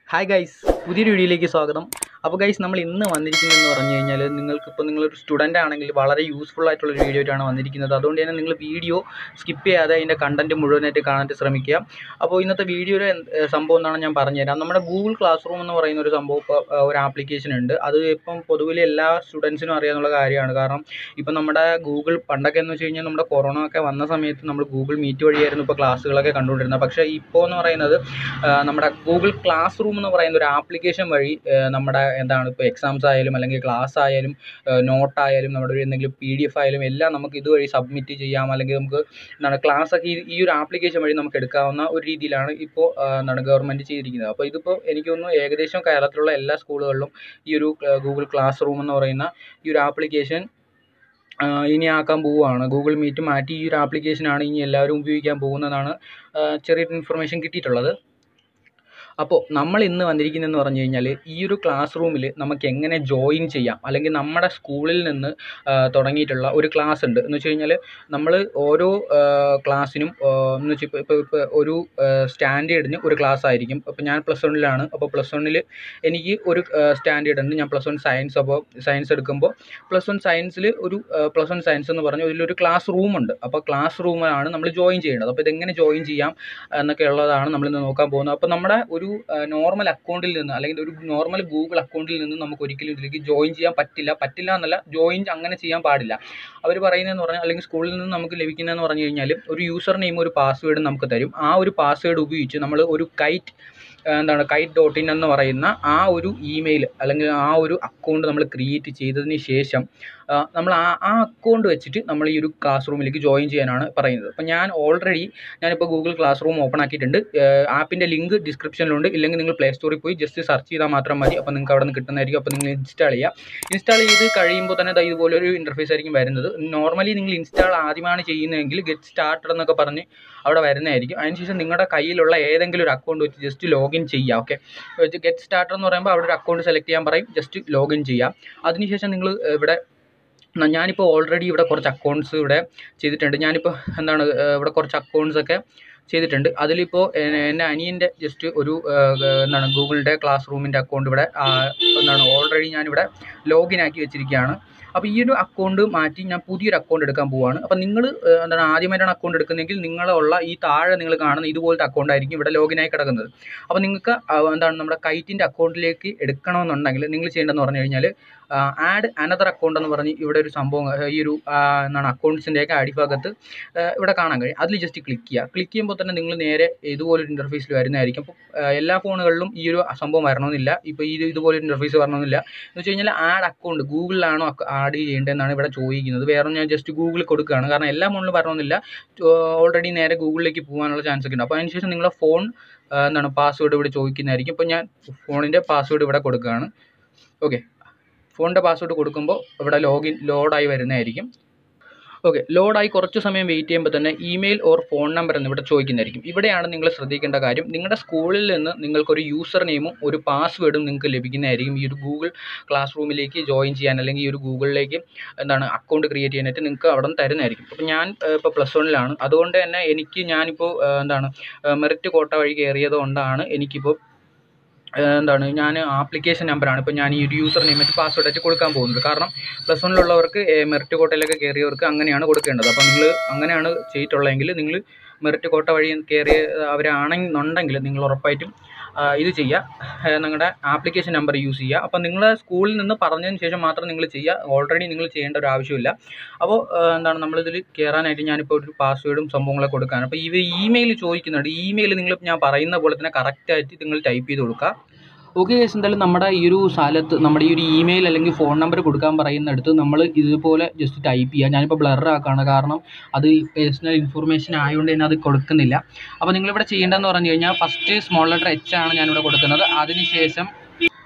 hi guys പുതിയൊരു വീഡിയോയിലേക്ക് സ്വാഗതം അപ്പോൾ ഗൈസ് നമ്മൾ ഇന്ന് വന്നിരിക്കുന്നതെന്ന് പറഞ്ഞു കഴിഞ്ഞാൽ നിങ്ങൾക്ക് ഇപ്പോൾ നിങ്ങളൊരു സ്റ്റുഡൻ്റ് ആണെങ്കിൽ വളരെ യൂസ്ഫുൾ ആയിട്ടുള്ള ഒരു വീഡിയോ ആയിട്ടാണ് വന്നിരിക്കുന്നത് അതുകൊണ്ട് തന്നെ നിങ്ങൾ വീഡിയോ സ്കിപ്പ് ചെയ്യാതെ അതിൻ്റെ കണ്ടൻറ്റ് മുഴുവനായിട്ട് കാണാനായിട്ട് ശ്രമിക്കുക അപ്പോൾ ഇന്നത്തെ വീഡിയോയുടെ സംഭവം എന്താണ് ഞാൻ പറഞ്ഞുതരാം നമ്മുടെ ഗൂഗിൾ ക്ലാസ് റൂം എന്ന് പറയുന്ന ഒരു സംഭവം ഇപ്പോൾ ഒരു ആപ്ലിക്കേഷൻ ഉണ്ട് അത് ഇപ്പം പൊതുവിൽ എല്ലാ സ്റ്റുഡൻസിനും അറിയാവുന്ന കാര്യമാണ് കാരണം ഇപ്പം നമ്മുടെ ഗൂഗിൾ പണ്ടൊക്കെ എന്ന് വെച്ച് കഴിഞ്ഞാൽ നമ്മുടെ കൊറോണ ഒക്കെ വന്ന സമയത്ത് നമ്മൾ ഗൂഗിൾ മീറ്റ് വഴിയായിരുന്നു ഇപ്പോൾ ക്ലാസ്സുകളൊക്കെ കണ്ടുകൊണ്ടിരുന്നത് പക്ഷേ ഇപ്പോൾ എന്ന് പറയുന്നത് ആ, നമ്മുടെ ഗൂഗിൾ ക്ലാസ് റൂം എന്ന് പറയുന്ന ഒരു ആപ്ലിക്കേഷൻ വഴി ആ, നമ്മുടെ എന്താണ് ഇപ്പോൾ എക്സാംസ് ആയാലും അല്ലെങ്കിൽ ക്ലാസ് ആയാലും നോട്ട് ആയാലും നമ്മുടെ ഒരു എന്തെങ്കിലും പി ഡി എഫ് ആയാലും എല്ലാം നമുക്ക് ഇതുവഴി സബ്മിറ്റ് ചെയ്യാം അല്ലെങ്കിൽ നമുക്ക് എന്താണ് ക്ലാസ് ഒക്കെ ഈ- ഈ ഒരു ആപ്ലിക്കേഷൻ വഴി നമുക്ക് എടുക്കാവുന്ന ഒരു രീതിയിലാണ് ഇപ്പോൾ ആ, എന്താണ് ഗവൺമെൻറ് ചെയ്തിരിക്കുന്നത് അപ്പോൾ ഇതിപ്പോൾ എനിക്ക് തോന്നുന്നു ഏകദേശം കേരളത്തിലുള്ള എല്ലാ സ്കൂളുകളിലും ഈ ഒരു ഗൂഗിൾ ക്ലാസ് റൂം എന്ന് പറയുന്ന ഈ ഒരു ആപ്ലിക്കേഷൻ ആ, ഇനി ആക്കാൻ പോവുകയാണ് ഗൂഗിൾ മീറ്റ് മാറ്റി ഈ ഒരു ആപ്ലിക്കേഷനാണ് ഇനി എല്ലാവരും ഉപയോഗിക്കാൻ പോകുന്നതാണ് ആ, ചെറിയൊരു ഇൻഫർമേഷൻ കിട്ടിയിട്ടുള്ളത് അപ്പോൾ നമ്മൾ ഇന്ന് വന്നിരിക്കുന്നതെന്ന് പറഞ്ഞു കഴിഞ്ഞാൽ ഈ ഒരു ക്ലാസ് റൂമിൽ നമുക്ക് എങ്ങനെ ജോയിൻ ചെയ്യാം അല്ലെങ്കിൽ നമ്മുടെ സ്കൂളിൽ നിന്ന് ആ, തുടങ്ങിയിട്ടുള്ള ഒരു ക്ലാസ് ഉണ്ട് എന്ന് വെച്ച് കഴിഞ്ഞാൽ നമ്മൾ ഓരോ ആ, ക്ലാസ്സിനും ആ, എന്ന് വെച്ചാൽ ഇപ്പോൾ ഇപ്പോൾ ഇപ്പോൾ ഒരു സ്റ്റാൻഡേർഡിന് ഒരു ക്ലാസ് ആയിരിക്കും അപ്പോൾ ഞാൻ പ്ലസ് വണ്ണിലാണ് അപ്പോൾ പ്ലസ് വണ്ണിൽ എനിക്ക് ഒരു സ്റ്റാൻഡേർഡ് ഉണ്ട് ഞാൻ പ്ലസ് വൺ സയൻസ് അപ്പോൾ സയൻസ് എടുക്കുമ്പോൾ പ്ലസ് വൺ സയൻസിൽ ഒരു പ്ലസ് വൺ സയൻസ് എന്ന് പറഞ്ഞ ഇതിലൊരു ക്ലാസ് റൂമുണ്ട് അപ്പോൾ ക്ലാസ് റൂമിലാണ് നമ്മൾ ജോയിൻ ചെയ്യേണ്ടത് അപ്പോൾ ഇതെങ്ങനെ ജോയിൻ ചെയ്യാം എന്നൊക്കെ ഉള്ളതാണ് നമ്മളിന്ന് നോക്കാൻ പോകുന്നത് അപ്പോൾ നമ്മുടെ ഒരു നോർമൽ അക്കൗണ്ടിൽ നിന്ന് അല്ലെങ്കിൽ ഒരു നോർമൽ ഗൂഗിൾ അക്കൗണ്ടിൽ നിന്ന് നമുക്ക് ഒരിക്കലും ഇതിലേക്ക് ജോയിൻ ചെയ്യാൻ പറ്റില്ല പറ്റില്ല എന്നല്ല ജോയിൻ അങ്ങനെ ചെയ്യാൻ പാടില്ല അവർ പറയുന്നതെന്ന് പറഞ്ഞാൽ അല്ലെങ്കിൽ സ്കൂളിൽ നിന്ന് നമുക്ക് ലഭിക്കുന്നതെന്ന് പറഞ്ഞു കഴിഞ്ഞാൽ ഒരു യൂസർ നെയിം ഒരു പാസ്വേഡും നമുക്ക് തരും ആ ഒരു പാസ്വേഡ് ഉപയോഗിച്ച് നമ്മൾ ഒരു കൈറ്റ് എന്താണ് കൈറ്റ് ഡോട്ട് ഇൻ എന്ന് പറയുന്ന ആ ഒരു ഇമെയിൽ അല്ലെങ്കിൽ ആ ഒരു അക്കൗണ്ട് നമ്മൾ ക്രിയേറ്റ് ചെയ്തതിന് ശേഷം ആ, നമ്മൾ ആ ആ അക്കൗണ്ട് വെച്ചിട്ട് നമ്മൾ ഈ ഒരു ക്ലാസ് റൂമിലേക്ക് ജോയിൻ ചെയ്യാനാണ് പറയുന്നത് അപ്പോൾ ഞാൻ ഓൾറെഡി ഞാനിപ്പോൾ ഗൂഗിൾ ക്ലാസ് റൂം ഓപ്പൺ ആക്കിയിട്ടുണ്ട് ആപ്പിൻ്റെ ലിങ്ക് ഡിസ്ക്രിപ്ഷനിലുണ്ട് ഇല്ലെങ്കിൽ നിങ്ങൾ പ്ലേ സ്റ്റോറിൽ പോയി ജസ്റ്റ് സെർച്ച് ചെയ്താൽ മാത്രം മതി അപ്പോൾ നിങ്ങൾക്ക് അവിടെ നിന്ന് കിട്ടുന്നതായിരിക്കും അപ്പോൾ നിങ്ങൾ ഇൻസ്റ്റാൾ ചെയ്യുക ഇൻസ്റ്റാൾ ചെയ്ത് കഴിയുമ്പോൾ തന്നെ ദാ ഇതുപോലെ ഒരു ഇൻ്റർഫേസ് ആയിരിക്കും വരുന്നത് നോർമലി നിങ്ങൾ ഇൻസ്റ്റാൾ ആദ്യമാണ് ചെയ്യുന്നതെങ്കിൽ ഗെറ്റ് സ്റ്റാർട്ടർ എന്നൊക്കെ പറഞ്ഞ് അവിടെ വരുന്നതായിരിക്കും അതിനുശേഷം നിങ്ങളുടെ കയ്യിലുള്ള ഏതെങ്കിലും ഒരു അക്കൗണ്ട് വെച്ച് ജസ്റ്റ് ലോഗിൻ ചെയ്യുക ഓക്കെ ഗെറ്റ് സ്റ്റാർട്ടർ എന്ന് പറയുമ്പോൾ അവിടെ ഒരു അക്കൗണ്ട് സെലക്ട് ചെയ്യാൻ പറയും ജസ്റ്റ് ലോഗിൻ ചെയ്യാം അതിനുശേഷം നിങ്ങൾ ഇവിടെ ന- ഞാനിപ്പോൾ ഓൾറെഡി ഇവിടെ കുറച്ച് അക്കൗണ്ട്സ് ഇവിടെ ചെയ്തിട്ടുണ്ട് ഞാനിപ്പോൾ എന്താണ് ഏഹ് ഇവിടെ കുറച്ച് അക്കൗണ്ട്സ് ഒക്കെ ചെയ്തിട്ടുണ്ട് അതിലിപ്പോൾ എ- എൻ്റെ അനിയൻ്റെ ജസ്റ്റ് ഒരു ഏഹ്, എന്താണ് ഗൂഗിളിൻ്റെ ക്ലാസ് റൂമിൻ്റെ അക്കൗണ്ട് ഇവിടെ ആ, എന്താണ് ഓൾറെഡി ഞാനിവിടെ ലോഗിൻ ആക്കി വെച്ചിരിക്കുകയാണ് അപ്പോൾ ഈ ഒരു അക്കൗണ്ട് മാറ്റി ഞാൻ പുതിയൊരു അക്കൗണ്ട് എടുക്കാൻ പോവുകയാണ് അപ്പോൾ നിങ്ങൾ എന്താണ് ആദ്യമായിട്ടാണ് അക്കൗണ്ട് എടുക്കുന്നതെങ്കിൽ നിങ്ങളുള്ള ഈ താഴെ നിങ്ങൾ കാണുന്ന ഇതുപോലത്തെ അക്കൗണ്ട് ആയിരിക്കും ഇവിടെ ലോഗിനായി കിടക്കുന്നത് അപ്പോൾ നിങ്ങൾക്ക് ആ, എന്താണ് നമ്മുടെ കൈറ്റിൻ്റെ അക്കൗണ്ടിലേക്ക് എടുക്കണമെന്നുണ്ടെങ്കിൽ നിങ്ങൾ ചെയ്യേണ്ടതെന്ന് പറഞ്ഞു കഴിഞ്ഞാൽ ആഡ് അനദർ അക്കൗണ്ട് എന്ന് പറഞ്ഞ് ഇവിടെ ഒരു സംഭവം ആ, ഈ ഒരു ആ, എന്താണ് അക്കൗണ്ട്സിൻ്റെയൊക്കെ അടിഭാഗത്ത് ആ, ഇവിടെ കാണാൻ കഴിയും അതിൽ ജസ്റ്റ് ക്ലിക്ക് ചെയ്യുക ക്ലിക്ക് ചെയ്യുമ്പോൾ തന്നെ നിങ്ങൾ നേരെ ഇതുപോലൊരു ഇൻ്റർഫേസിൽ വരുന്നതായിരിക്കും അപ്പോൾ ആ, എല്ലാ ഫോണുകളിലും ഈ ഒരു സംഭവം വരണമെന്നില്ല ഇപ്പോൾ ഈ ഒരു ഇതുപോലൊരു ഇൻ്റർഫേസ് വരണമെന്നില്ല എന്ന് വെച്ച് കഴിഞ്ഞാൽ ആഡ് അക്കൗണ്ട് ഗൂഗിളിലാണോ ആഡ് ചെയ്യേണ്ടതെന്നാണ് ഇവിടെ ചോദിക്കുന്നത് വേറെ ഞാൻ ജസ്റ്റ് ഗൂഗിളിൽ കൊടുക്കുകയാണ് കാരണം എല്ലാ ഫോണിലും വരണമെന്നില്ല ഓൾറെഡി നേരെ ഗൂഗിളിലേക്ക് പോകാനുള്ള ചാൻസ് ഒക്കെ ഉണ്ട് അപ്പോൾ അതിനുശേഷം നിങ്ങളെ ഫോൺ എന്താണ് പാസ്വേഡ് ഇവിടെ ചോദിക്കുന്നതായിരിക്കും ഇപ്പോൾ ഞാൻ ഫോണിൻ്റെ പാസ്വേഡ് ഇവിടെ കൊടുക്കുകയാണ് ഓക്കെ ഫോണിൻ്റെ പാസ്വേഡ് കൊടുക്കുമ്പോൾ ഇവിടെ ലോഗിൻ ലോഡായി വരുന്നതായിരിക്കും ഓക്കെ ലോഡായി കുറച്ച് സമയം വെയിറ്റ് ചെയ്യുമ്പോൾ തന്നെ ഇമെയിൽ ഓർ ഫോൺ നമ്പർ എന്ന് ഇവിടെ ചോദിക്കുന്നതായിരിക്കും ഇവിടെയാണ് നിങ്ങൾ ശ്രദ്ധിക്കേണ്ട കാര്യം നിങ്ങളുടെ സ്കൂളിൽ നിന്ന് നിങ്ങൾക്കൊരു യൂസർ നെയിമും ഒരു പാസ്വേഡും നിങ്ങൾക്ക് ലഭിക്കുന്നതായിരിക്കും ഈ ഒരു ഗൂഗിൾ ക്ലാസ് റൂമിലേക്ക് ജോയിൻ ചെയ്യാൻ അല്ലെങ്കിൽ ഈ ഒരു ഗൂഗിളിലേക്ക് എന്താണ് അക്കൗണ്ട് ക്രിയേറ്റ് ചെയ്യാനായിട്ട് നിങ്ങൾക്ക് അവിടെ നിന്ന് തരുന്നതായിരിക്കും അപ്പോൾ ഞാൻ ഇപ്പോൾ പ്ലസ് വണ്ണിലാണ് അതുകൊണ്ട് തന്നെ എനിക്ക് ഞാനിപ്പോൾ ഏഹ്, എന്താണ് മെറിറ്റ് കോട്ട വഴി കയറിയത് കൊണ്ടാണ് എനിക്കിപ്പോൾ ഏഹ് എന്താണ് ഞാൻ ആപ്ലിക്കേഷൻ നമ്പറാണ് ഇപ്പോൾ ഞാൻ ഈ ഒരു യൂസർ നെയിമിട്ട് പാസ്വേഡ് ആയിട്ട് കൊടുക്കാൻ പോകുന്നത് കാരണം പ്ലസ് വണ്ണിലുള്ളവർക്ക് മെറിറ്റ് കോട്ടയിലൊക്കെ കയറിയവർക്ക് അങ്ങനെയാണ് കൊടുക്കേണ്ടത് അപ്പോൾ നിങ്ങൾ അങ്ങനെയാണ് ചെയ്തിട്ടുള്ളതെങ്കിൽ നിങ്ങൾ മെറിറ്റ് കോട്ട വഴി കയറിയ അവരാണെന്നുണ്ടെങ്കിൽ നിങ്ങൾ ഉറപ്പായിട്ടും ആ, ഇത് ചെയ്യുക നിങ്ങളുടെ ആപ്ലിക്കേഷൻ നമ്പർ യൂസ് ചെയ്യുക അപ്പോൾ നിങ്ങൾ സ്കൂളിൽ നിന്ന് പറഞ്ഞതിന് ശേഷം മാത്രം നിങ്ങൾ ചെയ്യുക ഓൾറെഡി നിങ്ങൾ ചെയ്യേണ്ട ഒരു ആവശ്യമില്ല അപ്പോൾ എന്താണ് നമ്മളിതിൽ കയറാനായിട്ട് ഞാനിപ്പോൾ ഒരു പാസ്വേഡും സംഭവങ്ങളൊക്കെ കൊടുക്കുകയാണ് അപ്പോൾ ഇവർ ഇമെയിൽ ചോദിക്കുന്നുണ്ട് ഇമെയിൽ നിങ്ങൾ ഞാൻ പറയുന്ന പോലെ തന്നെ കറക്റ്റായിട്ട് നിങ്ങൾ ടൈപ്പ് ചെയ്ത് കൊടുക്കുക ഓക്കെ കേസ് എന്തായാലും നമ്മുടെ ഈ ഒരു സ്ഥലത്ത് നമ്മുടെ ഈ ഒരു ഇമെയിൽ അല്ലെങ്കിൽ ഫോൺ നമ്പർ കൊടുക്കാൻ പറയുന്നിടത്ത് നമ്മൾ ഇതുപോലെ ജസ്റ്റ് ടൈപ്പ് ചെയ്യുക ഞാനിപ്പോൾ ബ്ലർ ആക്കുകയാണ് കാരണം അത് പേഴ്സണൽ ഇൻഫർമേഷൻ ആയതുകൊണ്ട് തന്നെ അത് കൊടുക്കുന്നില്ല അപ്പോൾ നിങ്ങളിവിടെ ചെയ്യേണ്ടതെന്ന് പറഞ്ഞു കഴിഞ്ഞാൽ ഫസ്റ്റ് സ്മോൾ ലെറ്റർ എച്ച് ആണ് ഞാനിവിടെ കൊടുക്കുന്നത് അതിനുശേഷം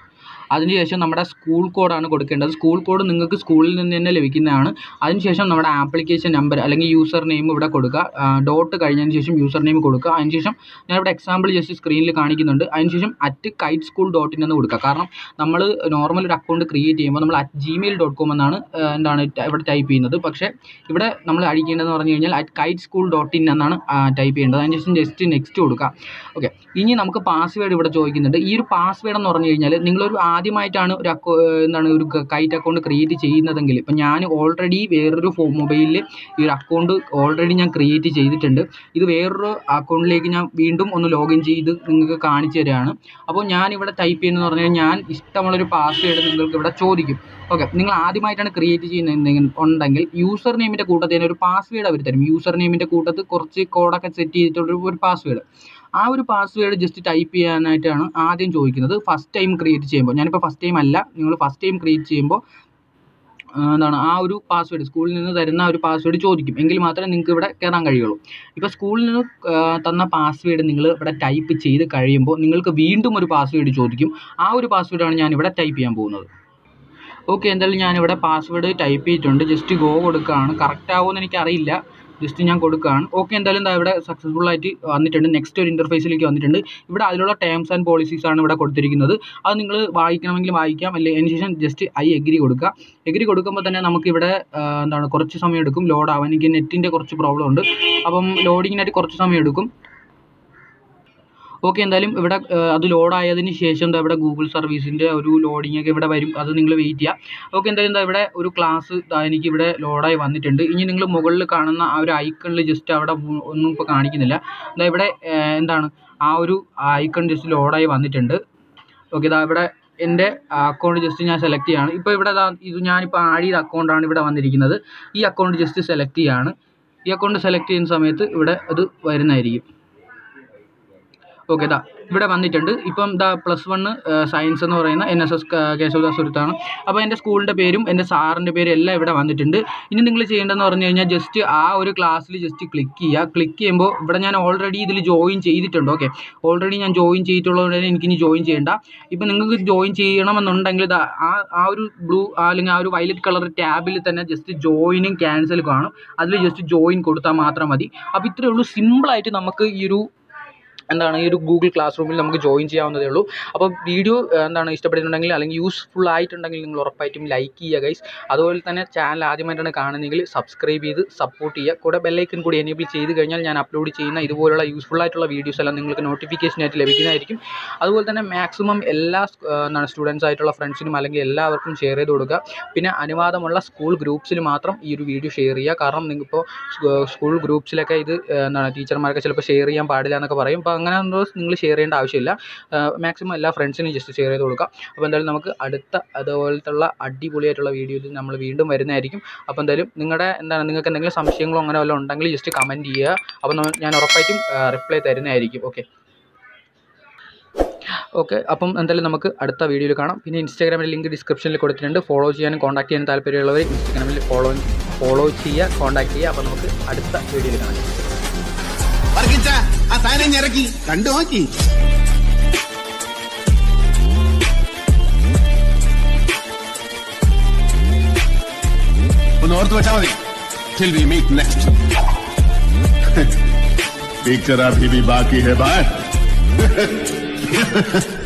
അതിനുശേഷം നമ്മുടെ സ്കൂൾ കോഡാണ് കൊടുക്കേണ്ടത് സ്കൂൾ കോഡ് നിങ്ങൾക്ക് സ്കൂളിൽ നിന്ന് തന്നെ ലഭിക്കുന്നതാണ് അതിനുശേഷം നമ്മുടെ ആപ്ലിക്കേഷൻ നമ്പർ അല്ലെങ്കിൽ യൂസർ നെയിം ഇവിടെ കൊടുക്കുക ഡോട്ട് കഴിഞ്ഞതിന് ശേഷം യൂസർ നെയിം കൊടുക്കുക അതിനുശേഷം ഞാനിവിടെ എക്സാമ്പിൾ ജസ്റ്റ് സ്ക്രീനിൽ കാണിക്കുന്നുണ്ട് അതിനുശേഷം at kite school dot in എന്ന് കൊടുക്കുക കാരണം നമ്മൾ നോർമൽ ഒരു അക്കൗണ്ട് ക്രിയേറ്റ് ചെയ്യുമ്പോൾ നമ്മൾ അറ്റ് ജിമെയിൽ ഡോട്ട് കോം എന്നാണ് ആ, എന്താണ് ട- ഇവിടെ ടൈപ്പ് ചെയ്യുന്നത് പക്ഷേ ഇവിടെ നമ്മൾ അടിക്കേണ്ടതെന്ന് പറഞ്ഞു കഴിഞ്ഞാൽ at kite school dot in എന്നാണ് ടൈപ്പ് ചെയ്യേണ്ടത് അതിനുശേഷം ജസ്റ്റ് നെക്സ്റ്റ് കൊടുക്കുക ഓക്കെ ഇനി നമുക്ക് പാസ്വേഡ് ഇവിടെ ചോദിക്കുന്നുണ്ട് ഈ ഒരു പാസ്വേഡ് എന്ന് പറഞ്ഞു കഴിഞ്ഞാൽ നിങ്ങളൊരു ആദ്യമായിട്ടാണ് ഒരു അക്കൗ എന്താണ് ഒരു കൈറ്റ് അക്കൗണ്ട് ക്രിയേറ്റ് ചെയ്യുന്നതെങ്കിൽ ഇപ്പം ഞാൻ ഓൾറെഡി വേറൊരു ഫോ മൊബൈലിൽ ഈ ഒരു അക്കൗണ്ട് ഓൾറെഡി ഞാൻ ക്രിയേറ്റ് ചെയ്തിട്ടുണ്ട് ഇത് വേറൊരു അക്കൗണ്ടിലേക്ക് ഞാൻ വീണ്ടും ഒന്ന് ലോഗിൻ ചെയ്ത് നിങ്ങൾക്ക് കാണിച്ചു തരികയാണ് അപ്പോൾ ഞാൻ ഇവിടെ ടൈപ്പ് ചെയ്യുന്നതെന്ന് പറഞ്ഞാൽ ഞാൻ ഇഷ്ടമുള്ളൊരു പാസ്വേഡ് നിങ്ങൾക്ക് ഇവിടെ ചോദിക്കും ഓക്കെ നിങ്ങൾ ആദ്യമായിട്ടാണ് ക്രിയേറ്റ് ചെയ്യുന്നത് ഉണ്ടെങ്കിൽ യൂസർ നെയിമിൻ്റെ കൂട്ടത്തിൽ തന്നെ ഒരു പാസ്വേഡ് അവർ തരും യൂസർ നെയിമിൻ്റെ കൂട്ടത്തിൽ കുറച്ച് കോഡൊക്കെ സെറ്റ് ചെയ്തിട്ടുള്ള ഒരു പാസ്വേഡ് ആ ഒരു പാസ്വേഡ് ജസ്റ്റ് ടൈപ്പ് ചെയ്യാനായിട്ടാണ് ആദ്യം ചോദിക്കുന്നത് ഫസ്റ്റ് ടൈം ക്രിയേറ്റ് ചെയ്യുമ്പോൾ ഞാനിപ്പോൾ ഫസ്റ്റ് ടൈം അല്ല നിങ്ങൾ ഫസ്റ്റ് ടൈം ക്രിയേറ്റ് ചെയ്യുമ്പോൾ ആ, എന്താണ് ആ ഒരു പാസ്വേഡ് സ്കൂളിൽ നിന്ന് തരുന്ന ആ ഒരു പാസ്വേഡ് ചോദിക്കും എങ്കിൽ മാത്രമേ നിങ്ങൾക്ക് ഇവിടെ കയറാൻ കഴിയുള്ളൂ ഇപ്പോൾ സ്കൂളിൽ നിന്ന് ആ, തന്ന പാസ്വേഡ് നിങ്ങൾ ഇവിടെ ടൈപ്പ് ചെയ്ത് കഴിയുമ്പോൾ നിങ്ങൾക്ക് വീണ്ടും ഒരു പാസ്വേഡ് ചോദിക്കും ആ ഒരു പാസ്വേഡാണ് ഞാൻ ഇവിടെ ടൈപ്പ് ചെയ്യാൻ പോകുന്നത് ഓക്കെ എന്തായാലും ഞാനിവിടെ പാസ്വേഡ് ടൈപ്പ് ചെയ്തിട്ടുണ്ട് ജസ്റ്റ് ഗോ കൊടുക്കുകയാണ് കറക്റ്റ് ആവുമെന്ന് എനിക്കറിയില്ല ജസ്റ്റ് ഞാൻ കൊടുക്കുകയാണ് ഓക്കെ എന്തായാലും ദാ ഇവിടെ സക്സസ്ഫുൾ ആയിട്ട് വന്നിട്ടുണ്ട് നെക്സ്റ്റ് ഒരു ഇൻ്റർഫേസിലേക്ക് വന്നിട്ടുണ്ട് ഇവിടെ അതിലുള്ള ടേംസ് ആൻഡ് പോളിസീസ് ആണ് ഇവിടെ കൊടുത്തിരിക്കുന്നത് അത് നിങ്ങൾ വായിക്കണമെങ്കിൽ വായിക്കാം അല്ലെങ്കിൽ അതിന് ശേഷം ജസ്റ്റ് ഐ എഗ്രി കൊടുക്കുക എഗ്രി കൊടുക്കുമ്പോൾ തന്നെ നമുക്കിവിടെ ആ, എന്താണ് കുറച്ച് സമയം എടുക്കും ലോഡ് ആവാൻ എനിക്ക് നെറ്റിൻ്റെ കുറച്ച് പ്രോബ്ലം ഉണ്ട് അപ്പം ലോഡിങ്ങിനായിട്ട് കുറച്ച് സമയം എടുക്കും ഓക്കെ എന്തായാലും ഇവിടെ ആ, അത് ലോഡായതിന് ശേഷം എന്താ ഇവിടെ ഗൂഗിൾ സർവീസിൻ്റെ ഒരു ലോഡിംഗ് ഒക്കെ ഇവിടെ വരും അത് നിങ്ങൾ വെയിറ്റ് ചെയ്യുക ഓക്കെ എന്തായാലും എന്താ ഇവിടെ ഒരു ക്ലാസ് എനിക്ക് ഇവിടെ ലോഡായി വന്നിട്ടുണ്ട് ഇനി നിങ്ങൾ മുകളിൽ കാണുന്ന ആ ഒരു ഐക്കണിൽ ജസ്റ്റ് അവിടെ മു- ഒന്നും ഇപ്പോൾ കാണിക്കുന്നില്ല എന്താ ഇവിടെ ആ, എന്താണ് ആ ഒരു ഐക്കൺ ജസ്റ്റ് ലോഡായി വന്നിട്ടുണ്ട് ഓക്കെ ഇതാ ഇവിടെ എൻ്റെ അക്കൗണ്ട് ജസ്റ്റ് ഞാൻ സെലക്ട് ചെയ്യാണ് ഇപ്പോൾ ഇവിടെ ദാ ഇത് ഞാനിപ്പോൾ ആഡ് ചെയ്ത അക്കൗണ്ടാണ് ഇവിടെ വന്നിരിക്കുന്നത് ഈ അക്കൗണ്ട് ജസ്റ്റ് സെലക്ട് ചെയ്യാണ് ഈ അക്കൗണ്ട് സെലക്ട് ചെയ്യുന്ന സമയത്ത് ഇവിടെ അത് വരുന്നതായിരിക്കും ഓക്കെ ഇതാ ഇവിടെ വന്നിട്ടുണ്ട് ഇപ്പം ഇതാ പ്ലസ് വണ്ണ് സയൻസ് എന്ന് പറയുന്ന എൻ എസ് എസ് കേശവദാസ് സുരത്താണ് അപ്പോൾ എൻ്റെ സ്കൂളിൻ്റെ പേരും എൻ്റെ സാറിൻ്റെ പേരും എല്ലാം ഇവിടെ വന്നിട്ടുണ്ട് ഇനി നിങ്ങൾ ചെയ്യേണ്ടതെന്ന് പറഞ്ഞു കഴിഞ്ഞാൽ ജസ്റ്റ് ആ ഒരു ക്ലാസ്സിൽ ജസ്റ്റ് ക്ലിക്ക് ചെയ്യുക ക്ലിക്ക് ചെയ്യുമ്പോൾ ഇവിടെ ഞാൻ ഓൾറെഡി ഇതിൽ ജോയിൻ ചെയ്തിട്ടുണ്ട് ഓക്കെ ഓൾറെഡി ഞാൻ ജോയിൻ ചെയ്തിട്ടുള്ളതുകൊണ്ട് തന്നെ എനിക്കിനി ജോയിൻ ചെയ്യേണ്ട ഇപ്പം നിങ്ങൾക്ക് ജോയിൻ ചെയ്യണമെന്നുണ്ടെങ്കിൽ ഇതാ ആ ആ ഒരു ബ്ലൂ അല്ലെങ്കിൽ ആ ഒരു വയലറ്റ് കളർ ടാബിൽ തന്നെ ജസ്റ്റ് ജോയിനും ക്യാൻസൽ കാണും അതിൽ ജസ്റ്റ് ജോയിൻ കൊടുത്താൽ മാത്രം മതി അപ്പോൾ ഇത്രയേ ഉള്ളൂ സിമ്പിളായിട്ട് നമുക്ക് ഈ ഒരു എന്താണ് ഈ ഒരു ഗൂഗിൾ ക്ലാസ് റൂമിൽ നമുക്ക് ജോയിൻ ചെയ്യാവുന്നതേ ഉള്ളൂ അപ്പോൾ വീഡിയോ എന്താണ് ഇഷ്ടപ്പെട്ടിട്ടുണ്ടെങ്കിൽ അല്ലെങ്കിൽ യൂസ്ഫുൾ ആയിട്ടുണ്ടെങ്കിൽ നിങ്ങൾ ഉറപ്പായിട്ടും ലൈക്ക് ചെയ്യുക ഗൈസ് അതുപോലെ തന്നെ ചാനൽ ആദ്യമായിട്ടാണ് കാണുന്നതെങ്കിൽ സബ്സ്ക്രൈബ് ചെയ്ത് സപ്പോർട്ട് ചെയ്യുക കൂടെ ബെല്ലൈക്കൻ കൂടി എനേബിൾ ചെയ്ത് കഴിഞ്ഞാൽ ഞാൻ അപ്ലോഡ് ചെയ്യുന്ന ഇതുപോലുള്ള യൂസ്ഫുൾ ആയിട്ടുള്ള വീഡിയോസ് എല്ലാം നിങ്ങൾക്ക് നോട്ടിഫിക്കേഷൻ ആയിട്ട് ലഭിക്കുന്നതായിരിക്കും അതുപോലെ തന്നെ മാക്സിമം എല്ലാ ആ, എന്താണ് സ്റ്റുഡൻസ് ആയിട്ടുള്ള ഫ്രണ്ട്സിനും അല്ലെങ്കിൽ എല്ലാവർക്കും ഷെയർ ചെയ്ത് കൊടുക്കുക പിന്നെ അനുവാദമുള്ള സ്കൂൾ ഗ്രൂപ്പ്സിൽ മാത്രം ഈ ഒരു വീഡിയോ ഷെയർ ചെയ്യുക കാരണം നിങ്ങൾക്കിപ്പോൾ സ്കൂൾ ഗ്രൂപ്പ്സിലൊക്കെ ഇത് ആ, എന്താണ് ടീച്ചർമാരൊക്കെ ചിലപ്പോൾ ഷെയർ ചെയ്യാൻ പാടില്ല എന്നൊക്കെ പറയും അപ്പോൾ അങ്ങനെ നിങ്ങൾ ഷെയർ ചെയ്യേണ്ട ആവശ്യമില്ല മാക്സിമം എല്ലാ ഫ്രണ്ട്സിനും ജസ്റ്റ് ഷെയർ ചെയ്ത് കൊടുക്കുക അപ്പോൾ എന്തായാലും നമുക്ക് അടുത്ത അതുപോലത്തുള്ള അടിപൊളിയായിട്ടുള്ള വീഡിയോയിൽ നമ്മൾ വീണ്ടും വരുന്നതായിരിക്കും അപ്പോൾ എന്തായാലും നിങ്ങളുടെ എന്താണ് നിങ്ങൾക്ക് എന്തെങ്കിലും സംശയങ്ങളോ അങ്ങനെ വല്ലതും ഉണ്ടെങ്കിൽ ജസ്റ്റ് കമൻറ്റ് ചെയ്യുക അപ്പോൾ നമ്മ- ഞാൻ ഉറപ്പായിട്ടും റിപ്ലൈ തരുന്നതായിരിക്കും ഓക്കെ ഓക്കെ അപ്പം എന്തായാലും നമുക്ക് അടുത്ത വീഡിയോയിൽ കാണാം പിന്നെ ഇൻസ്റ്റാഗ്രാമിൽ ലിങ്ക് ഡിസ്ക്രിപ്ഷനിൽ കൊടുത്തിട്ടുണ്ട് ഫോളോ ചെയ്യാനും കോൺടാക്ട് ചെയ്യാനും താല്പര്യമുള്ളവർ ഇൻസ്റ്റാഗ്രാമിൽ ഫോളോ ഫോളോ ചെയ്യുക കോൺടാക്ട് ചെയ്യുക അപ്പോൾ നമുക്ക് അടുത്ത വീഡിയോയിൽ കാണാം വർഗിച്ച ആ സാധനം ഇറക്കി കണ്ടു നോക്കി ഒന്ന് ഓർത്ത് വെച്ചാൽ മതി till we meet next picture अभी भी बाकी है बाय